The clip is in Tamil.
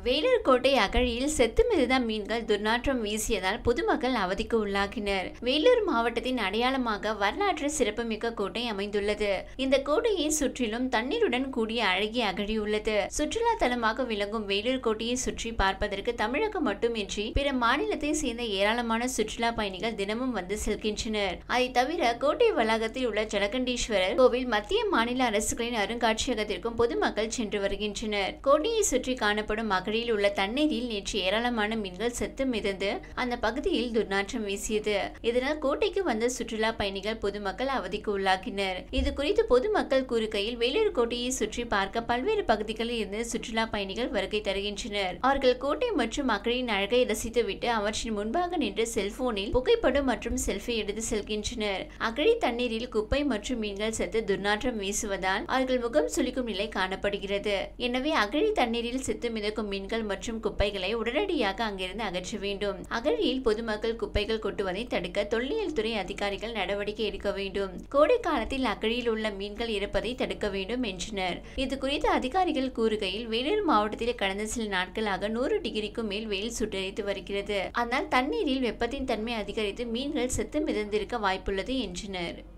வேலூர் கோட்டை அகழியில் செத்து மிதந்த மீன்கள் துர்நாற்றம் வீசியதால் பொதுமக்கள் அவதிக்கு உள்ளாகினர் வேலூர் மாவட்டத்தின் அடையாளமாக வரலாற்று சிறப்புமிக்க கோட்டை அமைந்துள்ளது இந்த கோட்டையை சுற்றிலும் தண்ணீருடன் கூடிய அழகிய அகழி உள்ளது சுற்றுலா தலமாக விளங்கும் வேலூர் கோட்டையை சுற்றி பார்ப்பதற்கு தமிழகம் மட்டுமின்றி பிற மாநிலத்தை சேர்ந்த ஏராளமான சுற்றுலா பயணிகள் தினமும் வந்து செல்கின்றனர் அதை தவிர கோட்டை வளாகத்தில் உள்ள ஜலகண்டீஸ்வரர் கோவில் மத்திய மாநில அரசுகளின் அருங்காட்சியகத்திற்கும் பொதுமக்கள் சென்று வருகின்றனர் கோட்டையை சுற்றி காணப்படும் அகழியில் உள்ள தண்ணீரில் நேற்று ஏராளமான மீன்கள் செத்து மிதந்து அந்த பகுதியில் துர்நாற்றம் வீசியது இதனால் கோட்டைக்கு வந்த சுற்றுலா பயணிகள் பொதுமக்கள் அவதிக்கு உள்ளாக்கினர் இது குறித்து பொதுமக்கள் கூறுகையில் வேலூர் கோட்டையை சுற்றி பார்க்க பல்வேறு பகுதிகளில் இருந்து சுற்றுலா பயணிகள் வருகை தருகின்றனர் அவர்கள் கோட்டை மற்றும் அகழியின் அழகை ரசித்துவிட்டு அவற்றின் முன்பாக நின்று செல்போனில் புகைப்படம் மற்றும் செல்ஃபி எடுத்து செல்கின்றனர் அகழி தண்ணீரில் குப்பை மற்றும் மீன்கள் செத்து துர்நாற்றம் வீசுவதால் அவர்கள் முகம் சுளிக்கும் நிலை காணப்படுகிறது எனவே அகழி தண்ணீரில் செத்து மிதக்கும் மீன்கள் மற்றும் குப்பைகளை உடனடியாக அங்கிருந்து அகற்ற வேண்டும் அகழியில் பொதுமக்கள் குப்பைகள் கொட்டுவதை தடுக்க தொல்லியல் துறை அதிகாரிகள் நடவடிக்கை எடுக்க வேண்டும் கோடை காலத்தில் அகழியில் உள்ள மீன்கள் இறப்பதை தடுக்க வேண்டும் என்றனர் இது குறித்து அதிகாரிகள் கூறுகையில் வேலூர் மாவட்டத்தில் கடந்த சில நாட்களாக நூறு டிகிரிக்கும் மேல் வெயில் சுட்டரித்து வருகிறது ஆனால் தண்ணீரில் வெப்பத்தின் தன்மை அதிகரித்து மீன்கள் செத்து மிதந்திருக்க வாய்ப்புள்ளது என்றனர்